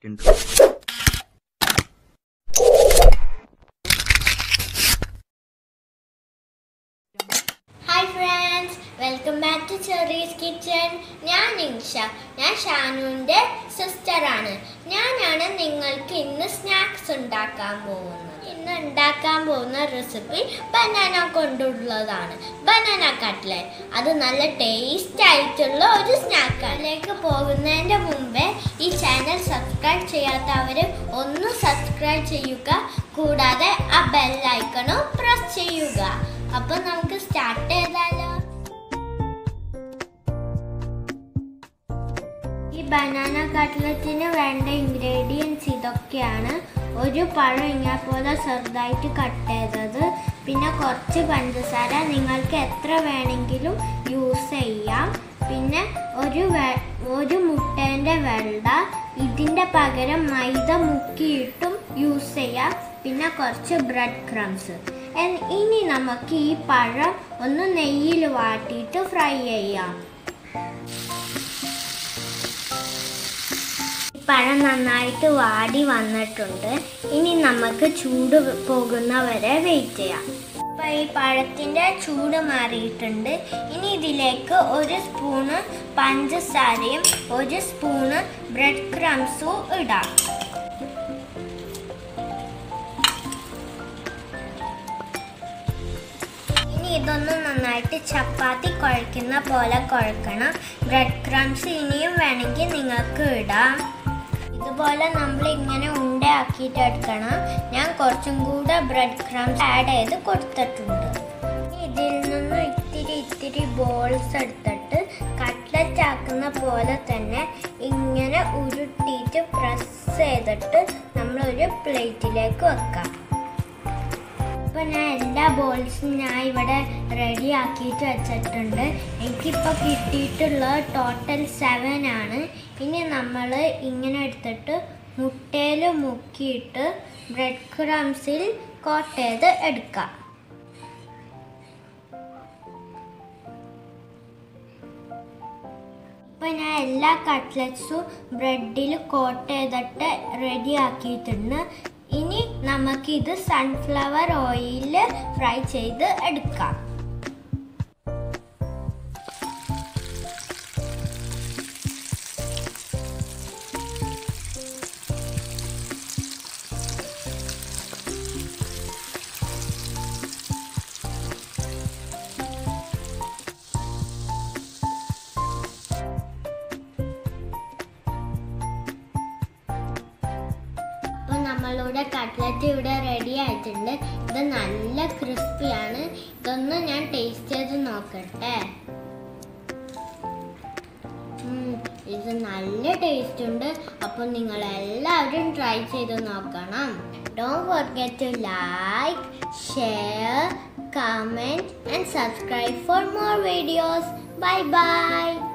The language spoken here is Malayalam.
second hi friends welcome back to Cherry's kitchen ഞാൻ നിഷ ഞാൻ ഷാനുവിൻ്റെ സിസ്റ്ററാണ് ഞാനാണ് നിങ്ങൾക്ക് ഇന്ന് സ്നാക്സ് ഉണ്ടാക്കാൻ പോകുന്നത് ഇന്ന് ഉണ്ടാക്കാൻ പോകുന്ന റെസിപ്പി ബനാന കൊണ്ടുള്ളതാണ് ബനാന കട്ട്ലറ്റ് അത് നല്ല ടേസ്റ്റ് ആയിട്ടുള്ള ഒരു സ്നാക്ക് അതിലേക്ക് പോകുന്നതിൻ്റെ മുമ്പേ ഈ ചാനൽ സബ്സ്ക്രൈബ് ചെയ്യാത്തവർ ഒന്ന് സബ്സ്ക്രൈബ് ചെയ്യുക കൂടാതെ ആ ബെല്ലൈക്കണും പ്രസ് ചെയ്യുക അപ്പൊ നമുക്ക് സ്റ്റാർട്ട് ചെയ്താലോ ഈ ബനാന കട്ട്ലറ്റിന് വേണ്ട ഇൻഗ്രീഡിയൻസ് ഇതൊക്കെയാണ് ഒരു പഴം ഇങ്ങനെ പോലെ ചെറുതായിട്ട് കട്ട് ചെയ്തത് പിന്നെ കുറച്ച് പഞ്ചസാര നിങ്ങൾക്ക് എത്ര വേണമെങ്കിലും യൂസ് ചെയ്യാം പിന്നെ ഒരു വെ- ഒരു മുട്ടേൻ്റെ വെള്ള ഇതിൻ്റെ പകരം മൈദ മുക്കിയിട്ടും യൂസ് ചെയ്യാം പിന്നെ കുറച്ച് ബ്രെഡ് ക്രംസ് ഇനി നമുക്ക് ഈ പഴം ഒന്ന് നെയ്യിൽ വാട്ടിയിട്ട് ഫ്രൈ ചെയ്യാം ഈ പഴം നന്നായിട്ട് വാടി വന്നിട്ടുണ്ട് ഇനി നമുക്ക് ചൂട് പോകുന്ന വരെ വെയിറ്റ് ചെയ്യാം ഇപ്പം ഈ പഴത്തിൻ്റെ ചൂട് മാറിയിട്ടുണ്ട് ഇനി ഇതിലേക്ക് ഒരു സ്പൂണ് പഞ്ചസാരയും ഒരു സ്പൂണ് ബ്രെഡ് ക്രംസും ഇടാം ഇനി ഇതൊന്ന് നന്നായിട്ട് ചപ്പാത്തി കുഴയ്ക്കുന്ന പോലെ കുഴക്കണം ബ്രെഡ് ക്രംസ് ഇനിയും വേണമെങ്കിൽ നിങ്ങൾക്ക് ഇടാം ഇതുപോലെ നമ്മൾ ഇങ്ങനെ ഉണ്ടയാക്കിയിട്ട് എടുക്കണം ഞാൻ കുറച്ചും കൂടെ ബ്രെഡ് ക്രംസ് ആഡ് ചെയ്ത് കൊടുത്തിട്ടുണ്ട് ഇനി ഇതിൽ നിന്ന് ഇത്തിരി ഇത്തിരി ബോൾസ് എടുത്തിട്ട് കട്ട്ലറ്റ് ആക്കുന്ന പോലെ തന്നെ ഇങ്ങനെ ഉരുട്ടിയിട്ട് പ്രസ് ചെയ്തിട്ട് നമ്മളൊരു പ്ലേറ്റിലേക്ക് വെക്കാം ഇപ്പൊ ഞാൻ എല്ലാ ബോൾസും ഞാൻ ഇവിടെ റെഡി ആക്കിയിട്ട് വെച്ചിട്ടുണ്ട് എനിക്കിപ്പോൾ കിട്ടിയിട്ടുള്ളത് ടോട്ടൽ സെവൻ ആണ് ഇനി നമ്മൾ ഇങ്ങനെ എടുത്തിട്ട് മുട്ടയിൽ മുക്കിയിട്ട് ബ്രെഡ് ക്രംസിൽ കോട്ട് ചെയ്ത് എടുക്കാം ഇപ്പൊ ഞാൻ എല്ലാ കട്ട്ലറ്റ്സും ബ്രെഡിൽ കോട്ട് ചെയ്തിട്ട് റെഡി ആക്കിയിട്ടുണ്ട് ഇനി നമുക്കിത് സൺഫ്ലവർ ഓയിലിൽ ഫ്രൈ ചെയ്ത് എടുക്കാം അപ്പോൾ നമ്മളുടെ കട്ട്ലറ്റ് ഇവിടെ റെഡി ആയിട്ടുണ്ട് ഇത് നല്ല ക്രിസ്പിയാണ് ഇതൊന്ന് ഞാൻ ടേസ്റ്റ് ചെയ്ത് നോക്കട്ടെ ഉം, ഇത് നല്ല ടേസ്റ്റ് ഉണ്ട് അപ്പോൾ നിങ്ങൾ എല്ലാവരും ട്രൈ ചെയ്ത് നോക്കണം don't forget to like share comment and subscribe for more videos bye by